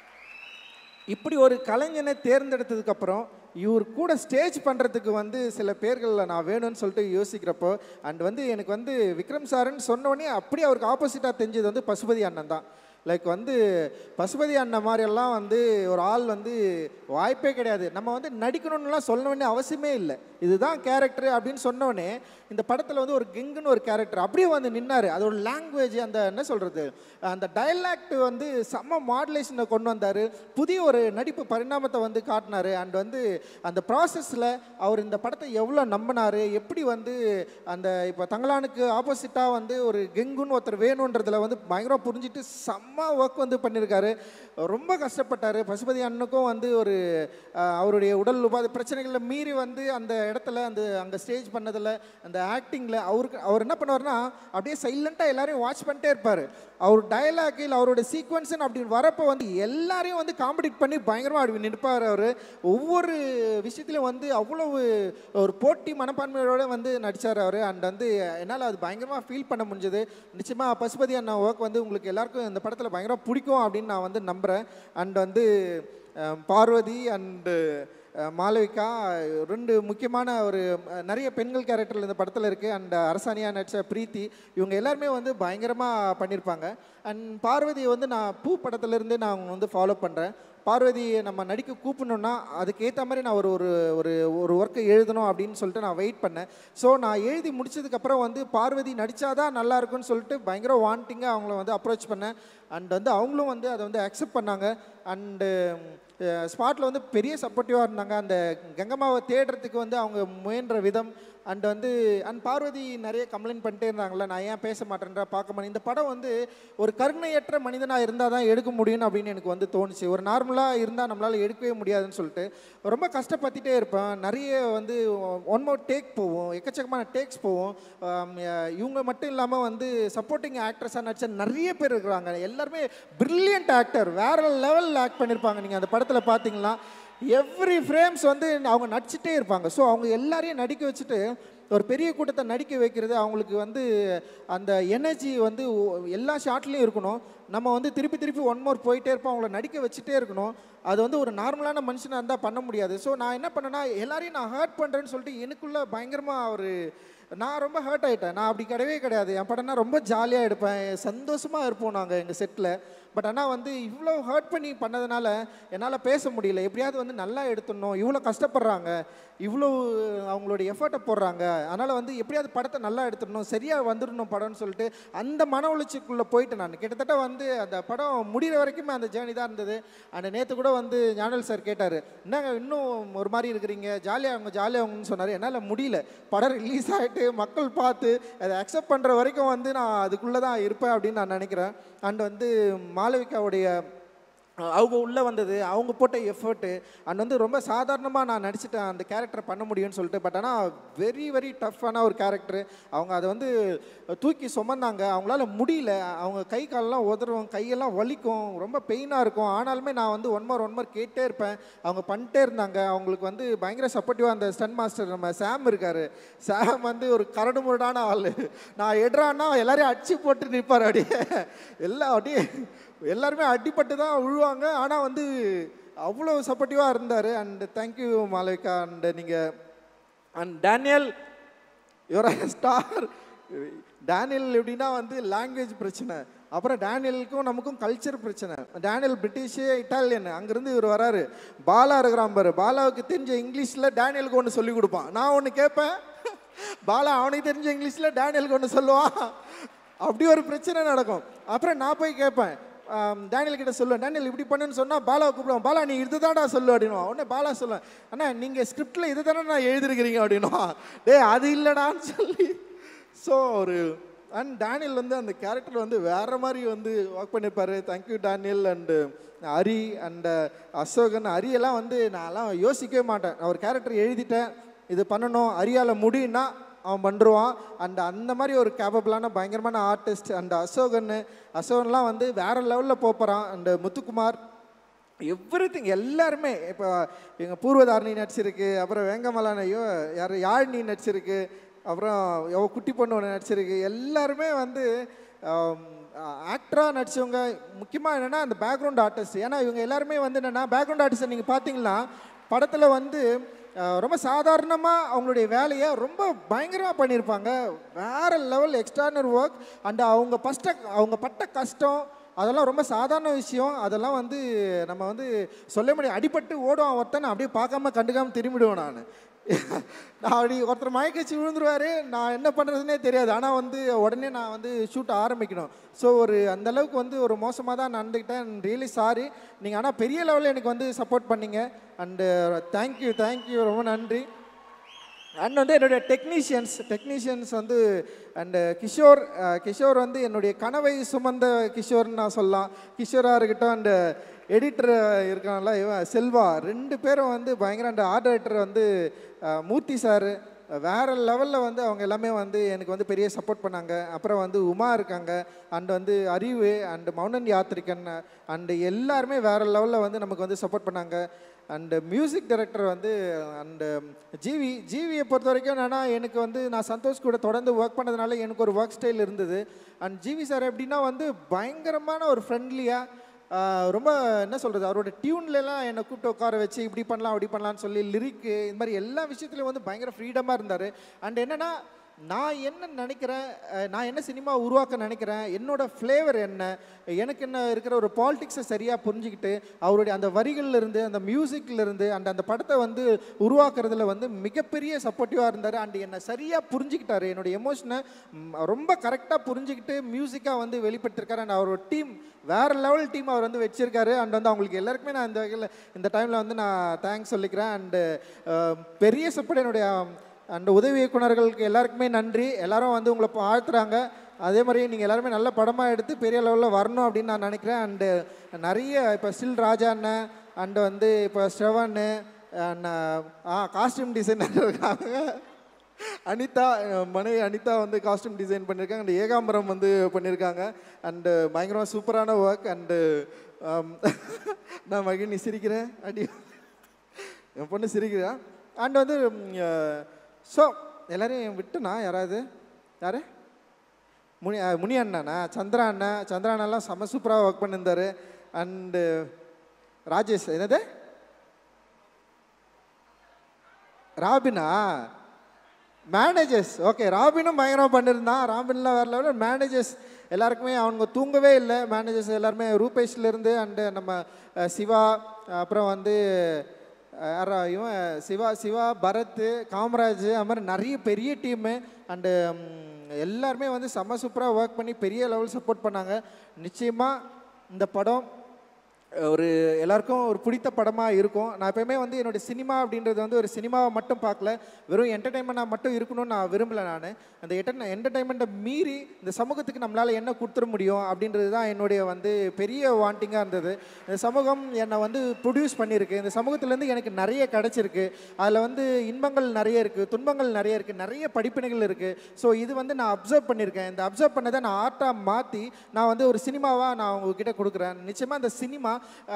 இப்படி ஒரு கலைஞனை தேர்ந்தெடுத்ததுக்கப்புறம் இவர் கூட ஸ்டேஜ் பண்ணுறதுக்கு வந்து சில பேர்களில் நான் வேணும்னு சொல்லிட்டு யோசிக்கிறப்போ அண்ட் வந்து எனக்கு வந்து விக்ரம் சாருன்னு சொன்னோடனே அப்படியே அவருக்கு ஆப்போசிட்டாக தெரிஞ்சது வந்து பசுபதி அண்ணன் தான் லைக் வந்து பசுபதி அண்ணன் மாதிரியெல்லாம் வந்து ஒரு ஆள் வந்து வாய்ப்பே கிடையாது நம்ம வந்து நடிக்கணும்னுலாம் சொல்ல வேண்டிய அவசியமே இல்லை இதுதான் கேரக்டர் அப்படின்னு சொன்னோடனே இந்த படத்தில் வந்து ஒரு கெங்குன்னு ஒரு கேரக்டர் அப்படியே வந்து நின்னாரு அதோட லாங்குவேஜ் அந்த என்ன சொல்கிறது அந்த டயலாக்ட் வந்து செம்ம மாடுலேஷனை கொண்டு வந்தார் புதிய ஒரு நடிப்பு பரிணாமத்தை வந்து காட்டினாரு அண்ட் வந்து அந்த ப்ராசஸில் அவர் இந்த படத்தை எவ்வளோ நம்பினார் எப்படி வந்து அந்த இப்போ தங்கலானுக்கு ஆப்போசிட்டாக வந்து ஒரு கெங்குன்னு ஒருத்தர் வேணுன்றதுல வந்து பயங்கரமாக புரிஞ்சுட்டு செம்ம ஒர்க் வந்து பண்ணியிருக்காரு ரொம்ப கஷ்டப்பட்டார் பசுபதி அண்ணனுக்கும் வந்து ஒரு அஹ், அவருடைய உடல் உபாதை பிரச்சனைகளை மீறி வந்து அந்த இடத்துல அந்த அங்கே ஸ்டேஜ் பண்ணதில் அந்த ஆக்டிங்கில் அவருக்கு அவர் என்ன பண்ணுவார்னா அப்படியே சைலண்ட்டாக எல்லாரையும் வாட்ச் பண்ணிட்டே இருப்பார் அவர் டயலாக்கில் அவரோட சீக்வன்ஸ்னு அப்படின்னு வரப்போ வந்து எல்லாரையும் வந்து காம்படிட் பண்ணி பயங்கரமாக அப்படி நிற்பார் அவர் ஒவ்வொரு விஷயத்துலையும் வந்து அவ்வளவு ஒரு போட்டி மனப்பான்மையோட வந்து நடித்தார் அவர் அண்ட் வந்து என்னால் அது பயங்கரமாக ஃபீல் பண்ண முடிஞ்சது நிச்சயமாக பசுபதி அண்ணா ஒர்க் வந்து உங்களுக்கு எல்லாருக்கும் இந்த படத்தில் பயங்கரமாக பிடிக்கும் அப்படின்னு நான் வந்து நம்புகிறேன் அண்ட் வந்து அஹ், பார்வதி அண்டு மாளவிகா ரெண்டு முக்கியமான ஒரு அஹ், நிறைய பெண்கள் கேரக்டர் இந்த படத்தில் இருக்குது அண்ட் அரசாணியா நடிச்ச பிரீத்தி இவங்க எல்லாருமே வந்து பயங்கரமாக பண்ணியிருப்பாங்க அண்ட் பார்வதியை வந்து நான் பூ படத்துலேருந்தே நான் அவங்க வந்து ஃபாலோ பண்ணுறேன் பார்வதியை நம்ம நடிக்க கூப்பிடணுன்னா அதுக்கேற்ற மாதிரி நான் ஒரு ஒரு ஒரு ஒரு ஒர்க்கை எழுதணும் அப்படின்னு சொல்லிட்டு நான் வெயிட் பண்ணேன் ஸோ நான் எழுதி முடிச்சதுக்கப்புறம் வந்து பார்வதி நடித்தாதான் நல்லா இருக்கும்னு சொல்லிட்டு பயங்கர வாண்டிங்காக அவங்கள வந்து அப்ரோச் பண்ணேன் அண்ட் வந்து அவங்களும் வந்து அதை வந்து அக்செப்ட் பண்ணாங்க அண்டு ஸ்பாட்டில் வந்து பெரிய சப்போர்ட்டிவாக இருந்தாங்க அந்த கங்கம்மாவை தேடுறதுக்கு வந்து அவங்க முயன்ற விதம் அண்ட் வந்து அண்ட் பார்வதி நிறைய கம்ப்ளைண்ட் பண்ணிட்டே இருந்தாங்கல்ல நான் ஏன் பேச மாட்டேன்ற பார்க்க மாட்டேன் இந்த படம் வந்து ஒரு கருணையற்ற மனிதனாக இருந்தால் தான் எடுக்க முடியும் அப்படின்னு எனக்கு வந்து தோணுச்சு ஒரு நார்மலாக இருந்தால் நம்மளால் எடுக்கவே முடியாதுன்னு சொல்லிட்டு ரொம்ப கஷ்டப்பட்டுட்டே இருப்பேன் நிறைய வந்து ஒன் மோர் டேக் போவோம் எக்கச்சக்கமான டேக்ஸ் போவோம் ஆம், அஹ் இவங்க மட்டும் இல்லாமல் வந்து சப்போர்ட்டிங் ஆக்ட்ரஸாக நடிச்ச நிறைய பேர் இருக்கிறாங்க எல்லாருமே பிரில்லியன்ட் ஆக்டர் வேற லெவலில் ஆக்ட் பண்ணியிருப்பாங்க நீங்கள் அந்த படத்தில் பார்த்தீங்கன்னா எவ்ரி ஃப்ரேம்ஸ் வந்து அவங்க நடிச்சிட்டே இருப்பாங்க ஸோ அவங்க எல்லாரையும் நடிக்க வச்சுட்டு ஒரு பெரிய கூட்டத்தை நடிக்க வைக்கிறது அவங்களுக்கு வந்து அந்த எனர்ஜி வந்து ஒ- எல்லா ஷாட்லேயும் இருக்கணும் நம்ம வந்து திருப்பி திருப்பி ஒன் மோர் போயிட்டே இருப்போம் அவங்கள நடிக்க வச்சுட்டே இருக்கணும் அது வந்து ஒரு நார்மலான மனுஷனாக இருந்தால் பண்ண முடியாது ஸோ நான் என்ன பண்ணேன்னா எல்லாரையும் நான் ஹர்ட் பண்ணுறேன்னு சொல்லிட்டு எனக்குள்ளே பயங்கரமாக ஒரு நான் ரொம்ப ஹர்ட் ஆயிட்டேன் நான் அப்படி கிடையவே கிடையாது என் படம்னா ரொம்ப ஜாலியாக எடுப்பேன் சந்தோஷமாக இருப்போம் நாங்கள் எங்கள் செட்டில் பட் ஆனால் வந்து இவ்வளோ ஹர்ட் பண்ணி பண்ணதுனால என்னால் பேச முடியல எப்படியாவது வந்து நல்லா எடுத்துடணும் இவ்வளோ கஷ்டப்படுறாங்க இவ்வளோ அவங்களுடைய எஃபர்ட்டை போடுறாங்க அதனால் வந்து எப்படியாவது படத்தை நல்லா எடுத்துடணும் சரியாக வந்துடணும் படம்னு சொல்லிட்டு அந்த மன உளைச்சிக்குள்ளே போயிட்டு நான் கிட்டத்தட்ட வந்து அந்த படம் முடிகிற வரைக்குமே அந்த ஜேர்னி தான் இருந்தது அந்த நேற்று கூட வந்து ஞானல் சார் கேட்டார் என்னங்க இன்னும் ஒரு மாதிரி இருக்கிறீங்க ஜாலியாக அவங்க ஜாலியாக அவங்கன்னு சொன்னார் என்னால் முடியல படம் ரிலீஸ் ஆகிட்டு மக்கள் பார்த்து அதை அக்செப்ட் பண்ணுற வரைக்கும் வந்து நான் அதுக்குள்ளே தான் இருப்பேன் அப்படின்னு நான் நினைக்கிறேன் அண்ட் வந்து மாளவிகாவுடைய அவங்க உள்ளே வந்தது அவங்க போட்ட எஃபர்ட்டு அண்ட் வந்து ரொம்ப சாதாரணமாக நான் நடிச்சிட்டேன் அந்த கேரக்டர் பண்ண முடியும்னு சொல்லிட்டு பட் ஆனால் வெரி வெரி டஃப்பான ஒரு கேரக்டர் அவங்க அதை வந்து தூக்கி சுமந்தாங்க அவங்களால முடியல அவங்க கை காலெல்லாம் உதறும் கையெல்லாம் வலிக்கும் ரொம்ப பெயினாக இருக்கும் ஆனாலுமே நான் வந்து ஒன் மோர் ஒன் மோர் கேட்டே இருப்பேன் அவங்க பண்ணிட்டே இருந்தாங்க அவங்களுக்கு வந்து பயங்கர சப்போர்ட்டிவாக அந்த ஸ்டன் மாஸ்டர் நம்ம சாம் இருக்கார் சாம் வந்து ஒரு கரடு முரடான ஆள் நான் எடுறான்னா எல்லாரையும் அடிச்சு போட்டு நிற்பார் அப்படியே எல்லாம் அப்படியே எல்லாருமே அடிப்பட்டு தான் விழுவாங்க ஆனால் வந்து அவ்வளோ சப்போர்ட்டிவாக இருந்தார் அண்ட் தேங்க்யூ மாலவிகா அண்ட் நீங்கள் and Daniel your star Daniel எப்படின்னா வந்து லாங்குவேஜ் பிரச்சனை அப்புறம் டேனியலுக்கும் நமக்கும் கல்ச்சர் பிரச்சனை டேனியல் பிரிட்டிஷு இட்டாலியன் அங்கேருந்து இவர் வராரு பாலா இருக்கிறான் பாரு பாலாவுக்கு தெரிஞ்ச இங்கிலீஷில் டேனியலுக்கு ஒன்று சொல்லி கொடுப்பான் நான் ஒன்று கேட்பேன் பாலா அவனுக்கு தெரிஞ்ச இங்கிலீஷில் டேனியலுக்கு ஒன்று சொல்லுவான் அப்படி ஒரு பிரச்சனை நடக்கும் அப்புறம் நான் போய் கேட்பேன் ஆம், டேனியல் கிட்ட சொல்லுவேன் டேனியல் இப்படி பண்ணுன்னு சொன்னால் பாலாவை கூப்பிடுவோம் பாலா நீ இதுதான்டா சொல்லு அப்படின்னுவான் உடனே பாலா சொல்லுவேன் அண்ணா நீங்கள் ஸ்கிரிப்டில் இது தானே நான் எழுதிருக்கிறீங்க அப்படின்னுவான் டேய் அது இல்லைடான்னு சொல்லி ஸோ ஒரு அண்ட் டேனியல் வந்து அந்த கேரக்டர் வந்து வேற மாதிரி வந்து ஒர்க் பண்ணியிருப்பாரு thank you Daniel and Hari and Asokan ஹரியெல்லாம் வந்து நான்லாம் யோசிக்கவே மாட்டேன் நான் ஒரு கேரக்டர் எழுதிட்டேன் இது பண்ணணும் ஹரியால முடியும்னா அவன் பண்ணுருவான் அண்ட் அந்த மாதிரி ஒரு கேப்பபிளான பயங்கரமான ஆர்டிஸ்ட் அண்ட் அசோகன் அசோகன்லாம் வந்து வேற லெவலில் போகிறான் அண்டு முத்துக்குமார் எவ்ரி திங் எல்லாருமே இப்போ எங்கள் பூர்வதாரணி நடிச்சிருக்கு அப்புறம் வேங்கமலானையோ யார் யாழினி நடிச்சிருக்கு அப்புறம் எவ குட்டி பொண்ணு ஒன்று நடிச்சிருக்கு எல்லாருமே வந்து ஆக்டராக நடிச்சவங்க முக்கியமாக என்னென்னா அந்த பேக்ரவுண்ட் ஆர்டிஸ்ட் ஏன்னா இவங்க எல்லாருமே வந்து என்னென்னா பேக்ரவுண்ட் ஆர்டிஸ்ட்டை நீங்கள் பார்த்தீங்கன்னா படத்தில் வந்து அஹ், ரொம்ப சாதாரணமாக அவங்களுடைய வேலையை ரொம்ப பயங்கரமாக பண்ணியிருப்பாங்க வேற லெவல் எக்ஸ்ட்ரானர் ஒர்க் அண்ட் அவங்க பஸ்ட அவங்க பட்ட கஷ்டம் அதெல்லாம் ரொம்ப சாதாரண விஷயம் அதெல்லாம் வந்து நம்ம வந்து சொல்ல முடியும் அடிபட்டு ஓடுவான் ஒருத்தன் அப்படியே பார்க்காம கண்டுக்காம திரும்பிடுவேன் நான் நான் அப்படி ஒருத்தர் மயக்கச்சி விழுந்துருவாரு நான் என்ன பண்ணுறதுனே தெரியாது ஆனால் வந்து உடனே நான் வந்து ஷூட் ஆரம்பிக்கணும் ஸோ ஒரு அந்த அளவுக்கு வந்து ஒரு மோசமாக தான் நடந்துக்கிட்டேன் ரியலி சாரி நீங்கள் ஆனால் பெரிய லெவலில் எனக்கு வந்து சப்போர்ட் பண்ணீங்க அண்டு தேங்க்யூ தேங்க்யூ ரொம்ப நன்றி அண்ட் வந்து என்னுடைய டெக்னீஷியன்ஸ் டெக்னீஷியன்ஸ் வந்து அண்டு கிஷோர் அஹ், கிஷோர் வந்து என்னுடைய கனவை சுமந்த கிஷோர்னு நான் சொல்லலாம் கிஷோராக இருக்கட்டும் அண்டு எடிட்டர் இருக்கான்ல இவன் செல்வா ரெண்டு பேரும் வந்து பயங்கர அந்த ஆர்ட் டைரக்டர் வந்து அஹ், மூர்த்தி சார் வேற லெவலில் வந்து அவங்க எல்லாமே வந்து எனக்கு வந்து பெரிய சப்போர்ட் பண்ணாங்க அப்புறம் வந்து உமா இருக்காங்க அண்ட் வந்து அறிவு அண்ட் மௌனன் யாத்திரிகன் அண்டு எல்லாருமே வேற லெவலில் வந்து நமக்கு வந்து சப்போர்ட் பண்ணாங்க அண்டு மியூசிக் டைரக்டர் வந்து அண்டு ஜிவி ஜிவியை பொறுத்த வரைக்கும் என்னன்னா எனக்கு வந்து நான் சந்தோஷ் கூட தொடர்ந்து ஒர்க் பண்ணதுனால எனக்கு ஒரு ஒர்க் ஸ்டைல் இருந்தது அண்ட் ஜிவி சார் எப்படின்னா வந்து பயங்கரமான ஒரு ஃப்ரெண்ட்லியாக ரொம்ப என்ன சொல்கிறது அவரோட டியூன்லலாம் என்னை கூப்பிட்டு உட்கார வச்சு இப்படி பண்ணலாம் அப்படி பண்ணலாம்னு சொல்லி லிரிக்கு இந்த மாதிரி எல்லா விஷயத்துலையும் வந்து பயங்கர ஃப்ரீடமாக இருந்தார் அண்ட் என்னென்னா நான் என்ன நினைக்கிறேன் அஹ், நான் என்ன சினிமா உருவாக்க நினைக்கிறேன் என்னோட ஃப்ளேவர் என்ன எனக்கு என்ன இருக்கிற ஒரு பாலிடிக்ஸை சரியாக புரிஞ்சுக்கிட்டு அவருடைய அந்த வரிகள்ல இருந்து அந்த மியூசிக்ல இருந்து அண்ட் அந்த படத்தை வந்து உருவாக்குறதுல வந்து மிகப்பெரிய சப்போர்ட்டிவாக இருந்தார் அண்ட் என்னை சரியாக புரிஞ்சுக்கிட்டாரு என்னோட எமோஷனை ரொம்ப கரெக்டாக புரிஞ்சுக்கிட்டு மியூசிக்காக வந்து வெளிப்படுத்திருக்காரு அண்ட் அவரோட டீம் வேற லெவல் டீம் அவர் வந்து வச்சிருக்காரு அண்ட் வந்து அவங்களுக்கு எல்லாருக்குமே நான் இந்த வகையில் இந்த டைமில் வந்து நான் தேங்க்ஸ் சொல்லிக்கிறேன் அண்டு பெரிய சப்போர்ட் என்னுடைய அண்ட் உதவி இயக்குனர்களுக்கு எல்லாருக்குமே நன்றி எல்லாரும் வந்து உங்களை வாழ்த்துறாங்க அதே மாதிரி நீங்கள் எல்லாருமே நல்ல படமாக எடுத்து பெரிய லெவலில் வரணும் அப்படின்னு நான் நினைக்கிறேன் அண்டு நிறைய இப்போ ஸ்டில் ராஜா அண்ணன் அண்டு வந்து இப்போ ஸ்ரவன் ஆ காஸ்டியூம் டிசைனர் இருக்காங்க அனிதா அஹ் மனைவி அனிதா வந்து காஸ்டியூம் டிசைன் பண்ணியிருக்காங்க அண்ட் ஏகாம்பரம் வந்து பண்ணியிருக்காங்க அண்டு பயங்கரமாக சூப்பரான ஒர்க் அண்டு நான் மகிழ்ச்சி சிரிக்கிறேன் அடி என் பொண்ணு சிரிக்கிறா அண்ட் வந்து ஸோ எல்லாரையும் விட்டுனா யாராவது யார் முனி அஹ் முனி அண்ணனா சந்திரா அண்ணன் சந்திரா அண்ணன்லாம் செம்ம சூப்பராக ஒர்க் பண்ணியிருந்தாரு அண்டு ராஜேஷ் என்னது ராபினா மேனேஜர்ஸ் ஓகே ராபினும் பயங்கரமாக பண்ணியிருந்தான் ராபின்லாம் வேறு லெவலில் மேனேஜர்ஸ் எல்லாருக்குமே அவங்க தூங்கவே இல்லை மேனேஜர்ஸ் எல்லாருமே ரூபேஷ்லேருந்து அண்டு நம்ம அஹ், சிவா அப்புறம் வந்து அஹ், யாரா இவன் சிவா சிவா பரத் காமராஜ் அது மாதிரி நிறைய பெரிய டீமு அண்டு எல்லாருமே வந்து செம்ம சூப்பராக ஒர்க் பண்ணி பெரிய லெவல் சப்போர்ட் பண்ணாங்க நிச்சயமாக இந்த படம் ஒரு எல்லாருக்கும் ஒரு பிடித்த படமாக இருக்கும் நான் எப்பயுமே வந்து என்னுடைய சினிமா அப்படின்றது வந்து ஒரு சினிமாவை மட்டும் பார்க்கல வெறும் என்டர்டைன்மெண்ட்டாக மட்டும் இருக்கணும்னு நான் விரும்பல நான் அந்த என்டர் என்டர்டைன்மெண்ட்டை மீறி இந்த சமூகத்துக்கு நம்மளால் என்ன கொடுத்துட முடியும் அப்படின்றது தான் என்னுடைய வந்து பெரிய வாண்டிங்காக இருந்தது இந்த சமூகம் என்னை வந்து ப்ரொடியூஸ் பண்ணியிருக்கு இந்த சமூகத்துலேருந்து எனக்கு நிறைய கிடச்சிருக்கு அதில் வந்து இன்பங்கள் நிறைய இருக்குது துன்பங்கள் நிறைய இருக்குது நிறைய படிப்பினைகள் இருக்குது ஸோ இது வந்து நான் அப்சர்வ் பண்ணியிருக்கேன் இந்த அப்சர்வ் பண்ணதை நான் ஆர்ட்டாக மாற்றி நான் வந்து ஒரு சினிமாவாக நான் உங்ககிட்ட கொடுக்குறேன் நிச்சயமாக அந்த சினிமா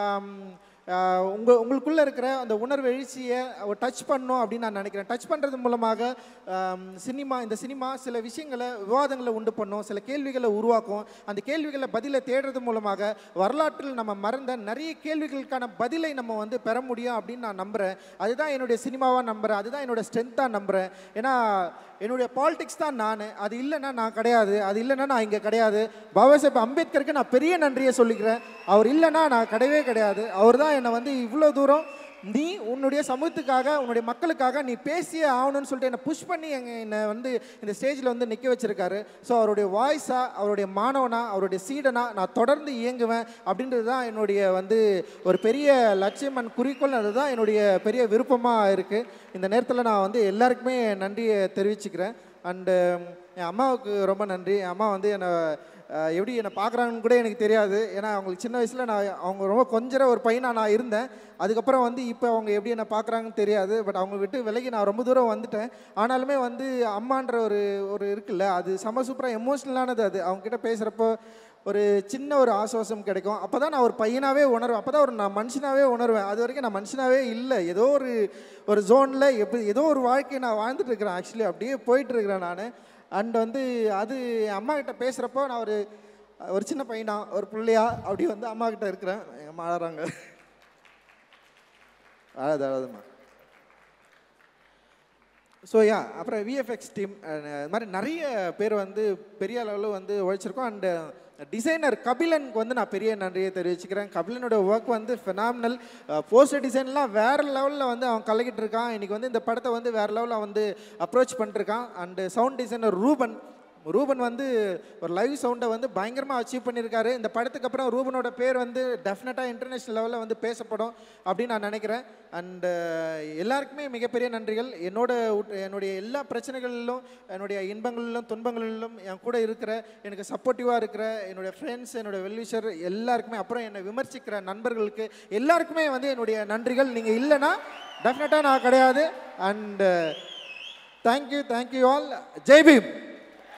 உங்கள் உங்களுக்குள்ளே இருக்கிற அந்த உணர்வு எழுச்சியை டச் பண்ணணும் அப்படின்னு நான் நினைக்கிறேன் டச் பண்ணுறது மூலமாக ஆம், சினிமா இந்த சினிமா சில விஷயங்களை விவாதங்களை உண்டு பண்ணும் சில கேள்விகளை உருவாக்கும் அந்த கேள்விகளை பதிலை தேடுறது மூலமாக வரலாற்றில் நம்ம மறந்த நிறைய கேள்விகளுக்கான பதிலை நம்ம வந்து பெற முடியும் அப்படின்னு நான் நம்புகிறேன் அதுதான் என்னுடைய சினிமாவாக நம்புகிறேன் அதுதான் என்னோட ஸ்ட்ரென்த்தாக நம்புகிறேன் ஏன்னா என்னுடைய பாலிடிக்ஸ் தான் நான் அது இல்லைன்னா நான் கிடையாது அது இல்லைன்னா நான் இங்கே கிடையாது பாபா சாஹேப் அம்பேத்கருக்கு நான் பெரிய நன்றியை சொல்லிக்கிறேன் அவர் இல்லைன்னா நான் கிடையவே கிடையாது அவர் தான் என்னை வந்து இவ்வளோ தூரம் நீ உன்னுடைய சமூகத்துக்காக உன்னுடைய மக்களுக்காக நீ பேசியே ஆகணும்னு சொல்லிட்டு என்னை புஷ் பண்ணி எங்க என்னை வந்து இந்த ஸ்டேஜில் வந்து நிற்க வச்சிருக்காரு ஸோ அவருடைய வாய்ஸாக அவருடைய மாணவனா அவருடைய சீடனா நான் தொடர்ந்து இயங்குவேன் அப்படின்றது தான் என்னுடைய வந்து ஒரு பெரிய லட்சியம் அண்ட் குறிக்கோள் அதுதான் என்னுடைய பெரிய விருப்பமாக இருக்குது இந்த நேரத்தில் நான் வந்து எல்லாருக்குமே நன்றியை தெரிவிச்சுக்கிறேன் அண்டு என் அம்மாவுக்கு ரொம்ப நன்றி என் அம்மா வந்து என்னை அஹ், எப்படி என்னை பார்க்குறாங்கன்னு கூட எனக்கு தெரியாது ஏன்னா அவங்களுக்கு சின்ன வயசில் நான் அவங்க ரொம்ப கொஞ்சம் ஒரு பையனாக நான் இருந்தேன் அதுக்கப்புறம் வந்து இப்போ அவங்க எப்படி என்னை பார்க்குறாங்கன்னு தெரியாது பட் அவங்க விட்டு விலகி நான் ரொம்ப தூரம் வந்துட்டேன் ஆனாலுமே வந்து அம்மான்ற ஒரு ஒரு இருக்குல்ல அது செம சூப்பராக எமோஷ்னலானது அது அவங்ககிட்ட பேசுகிறப்போ ஒரு சின்ன ஒரு ஆசுவாசம் கிடைக்கும் அப்போ தான் நான் ஒரு பையனாகவே உணர்வேன் அப்போ தான் ஒரு நான் மனுஷனாகவே உணர்வேன் அது வரைக்கும் நான் மனுஷனாகவே இல்லை ஏதோ ஒரு ஒரு ஜோனில் எப்படி ஏதோ ஒரு வாழ்க்கையை நான் வாழ்ந்துட்டு இருக்கிறேன் ஆக்சுவலி அப்படியே போயிட்டு இருக்கிறேன் நான் அண்ட் வந்து அது என் அம்மா கிட்ட பேசுகிறப்போ நான் ஒரு ஒரு சின்ன பையனா ஒரு பிள்ளையா அப்படி வந்து அம்மா கிட்ட இருக்கிறேன் எங்கள் அம்மா அழறாங்க அழாது அழாதும்மா ஸோ யா அப்புறம் விஎஃப்எக்ஸ் டீம் இது மாதிரி நிறைய பேர் வந்து பெரிய அளவில் வந்து உழைச்சிருக்கோம் அண்டு டிசைனர் கபிலனுக்கு வந்து நான் பெரிய நன்றியை தெரிவிச்சுக்கிறேன் கபிலனோட ஒர்க் வந்து ஃபினாமினல் போஸ்டர் டிசைன்லாம் வேறு லெவலில் வந்து அவன் கலக்கிட்டு இருக்கான் இன்றைக்கி வந்து இந்த படத்தை வந்து வேறு லெவலில் வந்து அப்ரோச் பண்ணிருக்கான் and sound designer Ruban Ruban வந்து ஒரு லைவ் சவுண்டை வந்து பயங்கரமாக அச்சீவ் பண்ணியிருக்காரு இந்த படத்துக்கு அப்புறம் ரூபனோட பேர் வந்து டெஃபினட்டாக இன்டர்நேஷ்னல் லெவலில் வந்து பேசப்படும் அப்படின்னு நான் நினைக்கிறேன் அண்டு எல்லாருக்குமே மிகப்பெரிய நன்றிகள் என்னோட உட்- என்னுடைய எல்லா பிரச்சனைகளிலும் என்னுடைய இன்பங்களிலும் துன்பங்களிலும் என் கூட இருக்கிற எனக்கு சப்போர்ட்டிவாக இருக்கிற என்னுடைய ஃப்ரெண்ட்ஸ் என்னோட வெல்விஷர் எல்லாருக்குமே அப்புறம் என்னை விமர்சிக்கிற நண்பர்களுக்கு எல்லாருக்குமே வந்து என்னுடைய நன்றிகள் நீங்கள் இல்லைன்னா டெஃபினட்டாக நான் கிடையாது and thank you thank you all Jai beam